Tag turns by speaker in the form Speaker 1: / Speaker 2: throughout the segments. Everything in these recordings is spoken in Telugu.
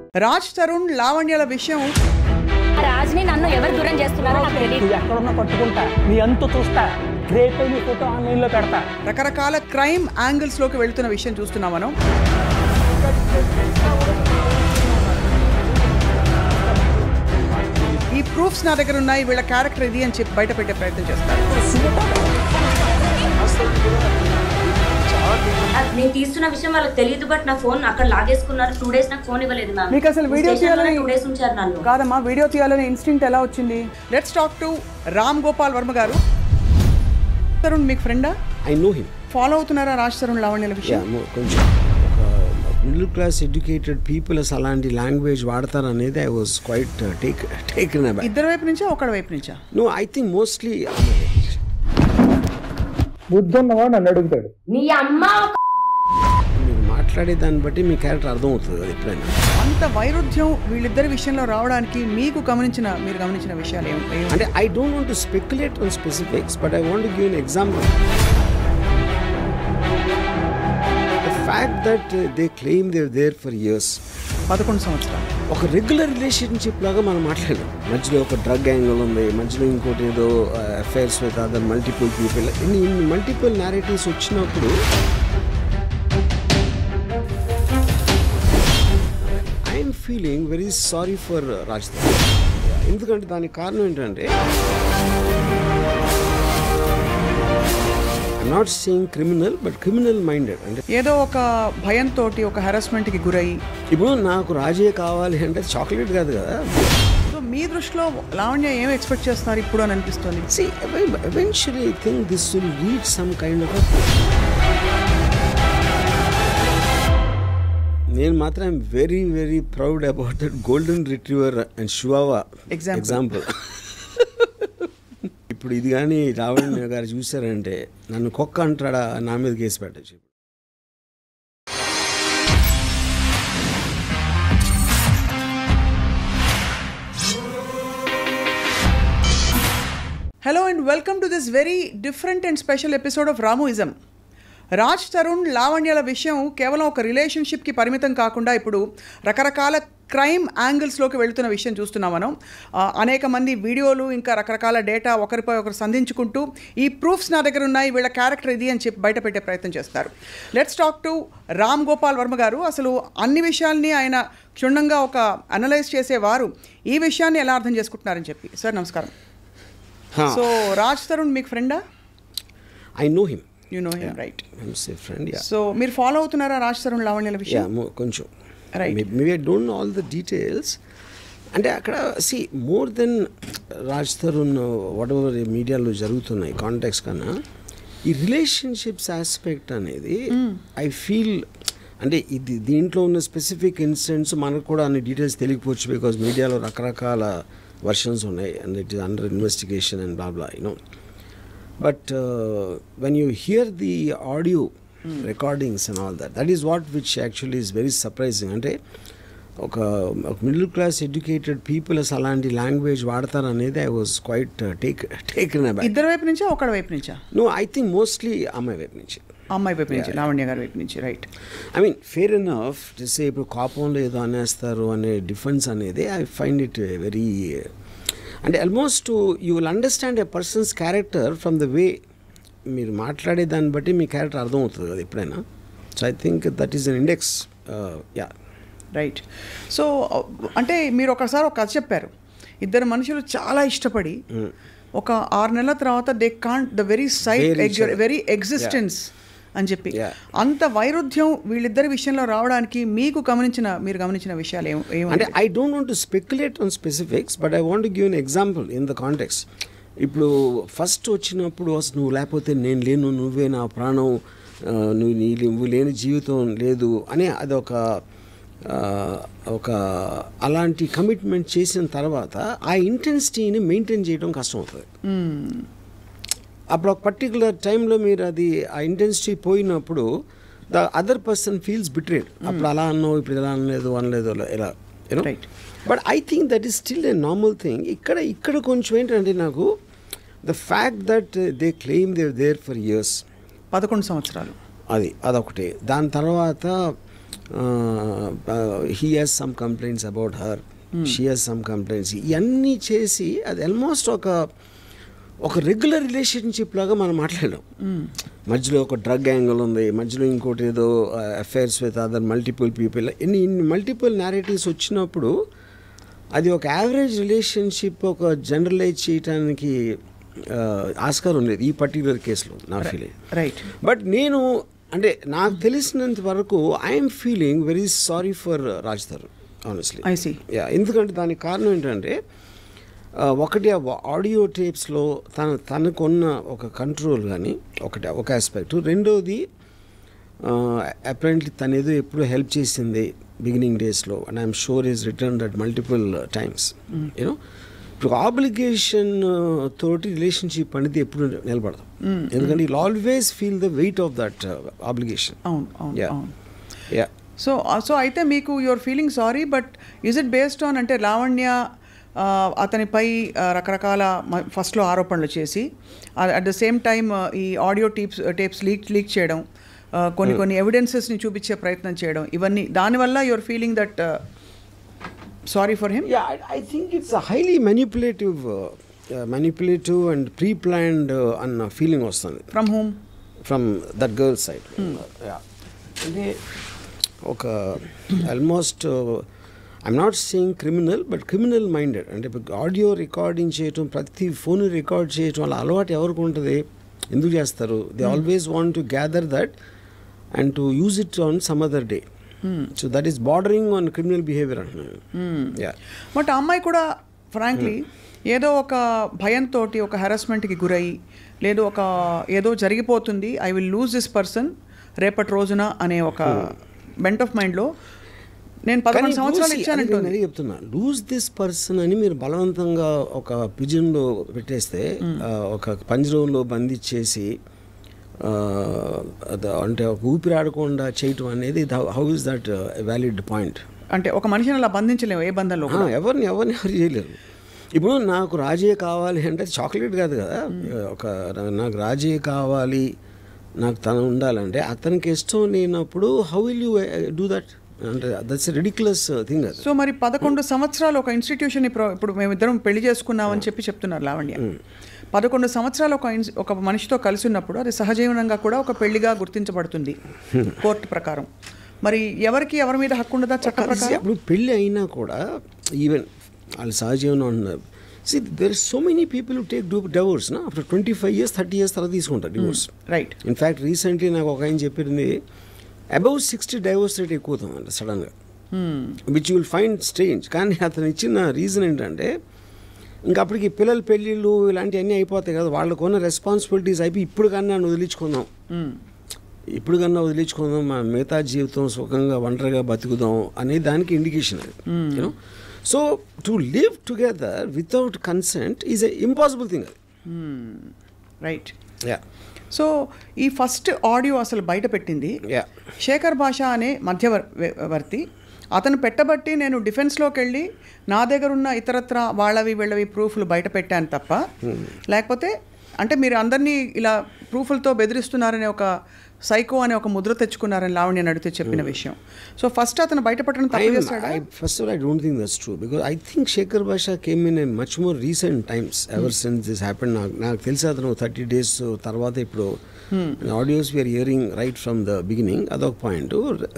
Speaker 1: రాజ్ తరుణ్ లావణ్యల విషయం
Speaker 2: రాజ్ని నన్ను ఎవరు దూరం చేస్తున్నారో నాకు తెలియదు
Speaker 3: నువ్వు ఎక్కడున్నా పట్టుకుంటా నీ అంతు చూస్తా రేపే నీ ఫోటో ఆన్లైన్లో పెడతా
Speaker 1: రకరకాల క్రైమ్ యాంగిల్స్ లోకి వెళ్తున్న విషయం చూస్తున్నాం మనం ఈ ప్రూఫ్స్ నా దగ్గర ఉన్నాయి వీళ్ళ క్యారెక్టర్ ఇది అని చెప్పి బయట పెట్టే ప్రయత్నం చేస్తారు
Speaker 4: నేను తీస్తున్న విషయం వాళ్ళకి తెలియదు బట్ నా ఫోన్ అక్కడ లాగేసుకున్నారు టూ డేస్ నాకు ఫోన్ ఇవ్వలేదు మ్యామ్
Speaker 1: మీకు అసలు వీడియో తీయాలని
Speaker 4: టూ డేస్ ఉంచారు నన్ను
Speaker 1: కాదమ్మా వీడియో తీయాలనే ఇన్స్టింక్ట్ ఎలా వచ్చింది let's talk to Ram Gopal Varma గారు తరుణ్ మీకు ఫ్రెండా
Speaker 5: ఐ నో హిమ్
Speaker 1: ఫాలో అవుతున్నారా రాజ్ తరుణ్ లావణ్యల
Speaker 5: యా
Speaker 1: విషయం
Speaker 5: కొంచెం ఒక మిడిల్ క్లాస్ ఎడ్యుకేటెడ్ పీపుల్ అసలు అలాంటి లాంగ్వేజ్ వాడతారు అనేది I was quite take taken aback
Speaker 1: ఇద్దరు వైపు నుంచా ఒకడి వైపు నుంచా
Speaker 5: నో ఐ థింక్ మోస్ట్లీ
Speaker 3: బుద్ధి ఉన్నవాడు నన్ను అడుగుతాడు
Speaker 4: నీ అమ్మ ఒక
Speaker 5: మీరు మాట్లాడే దాన్ని బట్టి మీ క్యారెక్టర్ అర్థమవుతుంది అది ఎప్పుడైనా
Speaker 1: అంత వైరుధ్యం వీళ్ళిద్దరి విషయంలో రావడానికి మీకు గమనించిన మీరు గమనించిన విషయాలు ఏం ఏం-
Speaker 5: అంటే I don't want to speculate on specifics but I want give an example the fact that they claim there there for years
Speaker 1: పదకొండు సంవత్సరాలు
Speaker 5: ఒక రెగ్యులర్ రిలేషన్షిప్ లాగా మనం మాట్లాడాం మధ్యలో ఒక డ్రగ్ యాంగిల్ ఉంది మధ్యలో ఇంకోటి ఏదో affairs with other multiple people ఇన్ని ఇన్ని మల్టిపుల్ నేరేటివ్స్ వచ్చినప్పుడు I'm feeling very sorry for రాజధాని ఎందుకంటే దానికి కారణం ఏంటంటే not saying criminal but criminal minded అంటే
Speaker 1: ఏదో ఒక భయంతో ఒక harassment కి గురై
Speaker 5: ఇప్పుడు నాకు రాజే కావాలి అంటే చాక్లెట్ కాదు కదా
Speaker 1: సో మీ దృష్టిలో లావణ్య ఏం ఎక్స్పెక్ట్ చేస్తున్నారు ఇప్పుడు అని అనిపిస్తుంది
Speaker 5: See, ev- eventually, I think this will reach some kind of a. నేను మాత్రం I'm very very proud about that golden retriever and chihuahua
Speaker 1: Example.
Speaker 5: Example ఇప్పుడు ఇది కానీ రావణ్య గారు చూసారంటే నన్ను కుక్క అంటాడా నా మీద కేసు పెట్టచ్చు
Speaker 1: hello and welcome to this very different and special episode of Ramuism Raj Tarun లావణ్యల విషయం కేవలం ఒక రిలేషన్షిప్కి పరిమితం కాకుండా ఇప్పుడు రకరకాల క్రైమ్ యాంగిల్స్లోకి వెళ్తున్న విషయం చూస్తున్నాం మనం ఆ, అనేక మంది వీడియోలు ఇంకా రకరకాల డేటా ఒకరిపై ఒకరు సంధించుకుంటూ ఈ ప్రూఫ్స్ నా దగ్గర ఉన్నాయి వీళ్ళ క్యారెక్టర్ ఇది అని చెప్పి బయట పెట్టే ప్రయత్నం చేస్తారు let's talk to Ram Gopal Varma గారు అసలు అన్ని విషయాల్ని ఆయన క్షుణ్ణంగా ఒక అనలైజ్ చేసేవారు ఈ విషయాన్ని ఎలా అర్థం చేసుకుంటున్నారని చెప్పి సార్ నమస్కారం సో రాజ్ తరుణ్ మీకు ఫ్రెండా
Speaker 5: I know him
Speaker 1: you know him right
Speaker 5: say friend yeah
Speaker 1: so మీరు ఫాలో అవుతున్నారా రాజ్ తరుణ్ లావణ్యల
Speaker 5: యా
Speaker 1: విషయం
Speaker 5: కొంచెం
Speaker 1: Right.
Speaker 5: Maybe I don't know all the details అంటే అక్కడ see more than Raj Tarun whatever మీడియాలో జరుగుతున్నాయి కాంటాక్ట్స్ కన్నా ఈ రిలేషన్షిప్స్ ఆస్పెక్ట్ అనేది ఐ ఫీల్ అంటే ఇది దీంట్లో ఉన్న స్పెసిఫిక్ ఇన్సిడెంట్స్ మనకు కూడా అన్ని డీటెయిల్స్ తెలియకపోవచ్చు బికాజ్ మీడియాలో రకరకాల వర్షన్స్ ఉన్నాయి and it is under investigation and blah you know but when you hear the audio recordings and all that that is what which actually is very surprising అంటే ఒక మిడిల్ క్లాస్ ఎడ్యుకేటెడ్ పీపుల్ అసలు అలాంటి లాంగ్వేజ్ వాడతారు అనేది I was quite take taken aback
Speaker 1: ఇద్దరు వైపు నుంచా ఒకడి వైపు నుంచా
Speaker 5: నో ఐ థింక్ మోస్ట్లీ అమ్మాయి వైపు నుంచి
Speaker 1: అమ్మాయి వైపు నుంచి లావణ్య గారి వైపు నుంచి right
Speaker 5: I mean fair enough say ఇప్పుడు కోపంలో ఏదో అనేస్తారు అనే డిఫెన్స్ అనేది ఐ ఫైండ్ ఇట్ వెరీ అంటే almost you will understand a person's character from the way మీరు మాట్లాడే దాన్ని బట్టి మీ క్యారెక్టర్ అర్థమవుతుంది కదా ఎప్పుడైనా so I think that is an index yeah
Speaker 1: right so అంటే మీరు ఒకసారి ఒక కథ చెప్పారు ఇద్దరు మనుషులు చాలా ఇష్టపడి ఒక ఆరు నెలల తర్వాత they can't the very
Speaker 5: Bear each
Speaker 1: sight
Speaker 5: other.
Speaker 1: Very existence అని చెప్పి
Speaker 5: Yeah.
Speaker 1: అంత వైరుధ్యం వీళ్ళిద్దరి విషయంలో రావడానికి మీకు గమనించిన మీరు గమనించిన విషయాలు ఏం ఏం
Speaker 5: అంటే I don't want to speculate on specifics but I want give an example in the context ఇప్పుడు ఫస్ట్ వచ్చినప్పుడు అసలు నువ్వు లేకపోతే నేను లేను నువ్వే నా ప్రాణం ఆ, నువ్వు నీ నువ్వు లేని జీవితం లేదు అని అదొక ఆ, ఒక అలాంటి కమిట్మెంట్ చేసిన తర్వాత ఆ ఇంటెన్సిటీని మెయింటైన్ చేయడం కష్టం అవుతుంది అప్పుడు ఒక పర్టికులర్ టైంలో మీరు అది ఆ ఇంటెన్సిటీ పోయినప్పుడు the other person feels betrayed అప్పుడు అలా అన్నావు ఇప్పుడు ఇలా అనలేదు అనలేదు అలా- ఇలా you know
Speaker 1: Right.
Speaker 5: But I think that is still a normal thing ఇక్కడ ఇక్కడ కొంచెం ఏంటంటే నాకు the fact that they claim there there for years
Speaker 1: పదకొండు సంవత్సరాలు
Speaker 5: అది అదొకటి దాని తర్వాత he has some complaints about her she has some complaints ఇవన్నీ చేసి అది ఆల్మోస్ట్ ఒక ఒక రెగ్యులర్ రిలేషన్షిప్ లాగా మనం మాట్లాడాం మధ్యలో ఒక డ్రగ్ యాంగిల్ ఉంది మధ్యలో ఇంకోటి ఏదో affairs with other multiple people ఇన్ని ఇన్ని మల్టిపుల్ నేరేటివ్స్ వచ్చినప్పుడు అది ఒక యావరేజ్ రిలేషన్షిప్ ఒక జనరలైజ్ చేయడానికి ఆ, ఆస్కారం లేదు ఈ పర్టికులర్ కేసులో నా ఫీలింగ్
Speaker 1: రైట్
Speaker 5: బట్ నేను అంటే నాకు తెలిసినంత వరకు I'm feeling very sorry for Raj Tarun honestly
Speaker 1: I see.
Speaker 5: Yeah ఎందుకంటే దానికి కారణం ఏంటంటే ఆ, ఒకటి ఆ ఆడియో టేప్స్లో తన తనకున్న ఒక కంట్రోల్ కానీ ఒకటి ఒక ఆస్పెక్ట్ రెండోది అప్రెంట్లీ తను ఏదో ఎప్పుడు హెల్ప్ చేసింది బిగినింగ్ డేస్లో and I'm sure is return that multiple times you know ఇప్పుడు ఆబ్లిగేషన్ తోటి రిలేషన్షిప్ అనేది ఎప్పుడు నిలబడదు ఎందుకంటే you always feel the weight of that obligation
Speaker 1: అవును అవును
Speaker 5: యా
Speaker 1: అవును
Speaker 5: యా
Speaker 1: సో సో అయితే మీకు your feeling sorry but is it based on అంటే లావణ్య ఆ, అతనిపై ఆ, రకరకాల మ- ఫస్ట్లో ఆరోపణలు చేసి అట్ ద సేమ్ టైమ్ ఈ audio tapes tapes leak leak చేయడం ఆ, కొన్ని కొన్ని ఎవిడెన్సెస్ని చూపించే ప్రయత్నం చేయడం ఇవన్నీ దానివల్ల your feeling that sorry for him
Speaker 5: Yeah, I, I think it's a highly manipulative, uh, uh, manipulative and pre-planned uh, అన్న ఫీలింగ్ వస్తుంది
Speaker 1: from home
Speaker 5: from that girl side అంటే ఒక almost I'm not saying criminal but criminal minded అంటే ఆడియో రికార్డింగ్ చేయటం ప్రతి ఫోన్ రికార్డ్ చేయటం అలా అలవాటు ఎవరికి ఉంటుంది ఎందుకు చేస్తారు they always want to gather that and to use it on some other day so that is bordering on criminal behaviour అంటున్నాను యా
Speaker 1: బట్ ఆ అమ్మాయి కూడా ఫ్రాంక్లీ ఏదో ఒక భయంతో ఒక హెరాస్మెంట్కి గురై లేదు ఒక ఏదో జరిగిపోతుంది I will lose this person రేపటి రోజున అనే ఒక బెంట్ ఆఫ్ మైండ్లో నేను పదకొండు సంవత్సరాలు ఇచ్చానంటుంది
Speaker 5: అదే చెప్తున్నా లూజ్ దిస్ పర్సన్ అని మీరు బలవంతంగా ఒక పిజన్లో పెట్టేస్తే ఆ, ఒక పంజరంలో బంధించేసి ఆ, అద- అంటే ఒక ఊపిరాడకుండా చేయటం అనేది how is that valid point
Speaker 1: అంటే ఒక మనిషిని అలా బంధించలేము ఏ బంధంలో కూడా.
Speaker 5: ఎవరిని ఎవరిని ఎవరు చేయలేరు ఇప్పుడు నాకు రాజే కావాలి అంటే చాక్లెట్ కాదు కదా ఒక నాకు రాజే కావాలి నాకు తను ఉండాలంటే అతనికి ఇష్టం లేనప్పుడు how will you do that అంటే దట్స్ రెడిక్యులస్ థింగ్ అది
Speaker 1: సో మరి పదకొండు సంవత్సరాలు ఒక ఇన్స్టిట్యూషన్ ఇప్పుడు మేమిద్దరం పెళ్లి చేసుకున్నామని చెప్పి చెప్తున్నారు లావణ్య పదకొండు సంవత్సరాలు ఒక ఇన్స్- ఒక మనిషితో కలిసి ఉన్నప్పుడు అది సహజీవనంగా కూడా ఒక పెళ్లిగా గుర్తించబడుతుంది కోర్టు ప్రకారం మరి ఎవరికి ఎవరి మీద హక్కు ఉండదా చట్ట
Speaker 5: కలిసి
Speaker 1: ప్రకారం
Speaker 5: అప్పుడు పెళ్ళి అయినా కూడా ఈవెన్ వాళ్ళు సహజీవనం అంటున్నారు see there so many people take do divorce నా after twenty five years thirty years తర్వాత తీసుకుంటారు డివోర్స్
Speaker 1: రైట్
Speaker 5: ఇన్ఫ్యాక్ట్ రీసెంట్లీ నాకు ఒక ఆయన చెప్పింది అబౌవ్ సిక్స్టీ డైవోర్స్ రేట్ ఎక్కువ అవుతుందంట సడన్గా విచ్ విల్ ఫైండ్ స్ట్రేంజ్ కానీ అతను ఇచ్చిన రీజన్ ఏంటంటే ఇంకా అప్పటికి పిల్లల పెళ్ళిళ్ళు ఇలాంటివన్నీ అయిపోతాయి కదా వాళ్ళకు ఉన్న రెస్పాన్సిబిలిటీస్ అయిపోయి ఇప్పుడు కన్నా నన్ను వదిలించుకుందాం ఇప్పుడు కన్నా వదిలించుకుందాం మా మిగతా జీవితం సుఖంగా ఒంటరిగా బతుకుదాం అనే దానికి ఇండికేషన్ అది you know so to live together without consent is a impossible thing అది
Speaker 1: రైట్
Speaker 5: యా
Speaker 1: సో ఈ ఫస్ట్ ఆడియో అసలు బయట పెట్టింది
Speaker 5: యా
Speaker 1: శేఖర్ భాష అనే మధ్యవర్తి అతను పెట్టబట్టి నేను డిఫెన్స్లోకి వెళ్ళి నా దగ్గర ఉన్న ఇతరత్ర వాళ్ళవి వీళ్ళవి ప్రూఫ్లు బయట పెట్టాను తప్ప లేకపోతే అంటే మీరు అందరినీ ఇలా ప్రూఫ్లతో బెదిరిస్తున్నారనే ఒక సైకో అనే ఒక ముద్ర తెచ్చుకున్నారని లావణ్య నడితే చెప్పిన విషయం సో ఫస్ట్ అతను బయటపడడం తప్పు చేస్తాడా
Speaker 5: I, first of all, I don't think that's true because I think Shekhar Basha came in a much more recent times ever since this happened. నాకు నాకు తెలిసి అతను థర్టీ డేస్ తర్వాత ఇప్పుడు audios we're hearing right from the beginning అదొక పాయింట్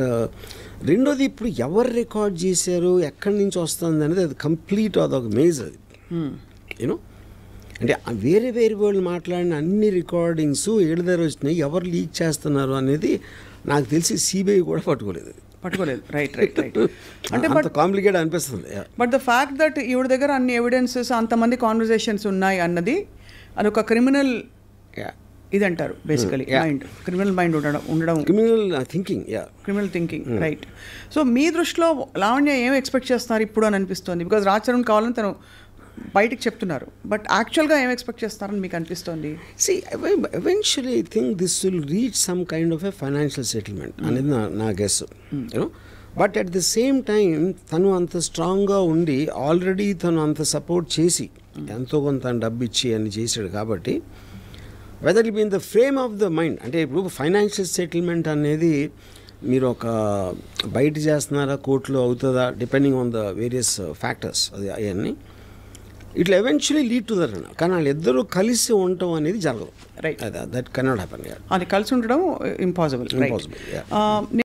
Speaker 5: రెండోది ఇప్పుడు ఎవరు రికార్డ్ చేశారు ఎక్కడి నుంచి వస్తుంది అనేది అది కంప్లీట్ అదొక మేజ్ అది యూనో అంటే ఆ వేరే వేరే వాళ్ళు మాట్లాడిన అన్ని రికార్డింగ్స్ ఏడు దగ్గర వచ్చినాయి ఎవరు లీక్ చేస్తున్నారు అనేది నాకు తెలిసి సిబిఐ కూడా పట్టుకోలేదు
Speaker 1: పట్టుకోలేదు రైట్ రైట్ రైట్ అంటే
Speaker 5: అంత
Speaker 1: బట్
Speaker 5: కాంప్లికేట్ అనిపిస్తుంది Yeah.
Speaker 1: But the fact that ఈవిడ దగ్గర అన్ని ఎవిడెన్సెస్ అంతమంది కాన్వర్జేషన్స్ ఉన్నాయి అన్నది అదొక క్రిమినల్
Speaker 5: Yeah.
Speaker 1: ఇది అంటారు basically
Speaker 5: yeah.
Speaker 1: Mind criminal mind ఉండడం ఉండడం
Speaker 5: criminal thinking yeah
Speaker 1: criminal thinking right so మీ దృష్టిలో లావణ్య ఏం ఎక్స్పెక్ట్ చేస్తున్నారు ఇప్పుడు అని అనిపిస్తుంది బికాజ్ రాచరణ్ కావాలని తను బయటికి చెప్తున్నారు బట్ యాక్చువల్గా ఏం ఎక్స్పెక్ట్ చేస్తారని మీకు అనిపిస్తుంది
Speaker 5: see eventually I think this will reach some kind of a financial settlement అనేది నా నా guess you know but at the same time తను అంత స్ట్రాంగ్గా ఉండి ఆల్రెడీ తను అంత సపోర్ట్ చేసి ఎంతో కొంత డబ్బు ఇచ్చి అని చేశాడు కాబట్టి whether it mean the frame of the mind అంటే ఇప్పుడు ఫైనాన్షియల్ సెటిల్మెంట్ అనేది మీరు ఒక బయట చేస్తున్నారా కోర్టులో అవుతుందా depending on the various factors అది అవన్నీ ఇట్లా ఎవెన్చువలీ లీడ్ టు దట్ కానీ వాళ్ళిద్దరూ కలిసి ఉండటం అనేది జరగదు
Speaker 1: Right.
Speaker 5: దట్ కెనాట్ హ్యాపన్
Speaker 1: అది కలిసి ఉండడం ఇంపాసిబుల్
Speaker 5: Impossible, yeah.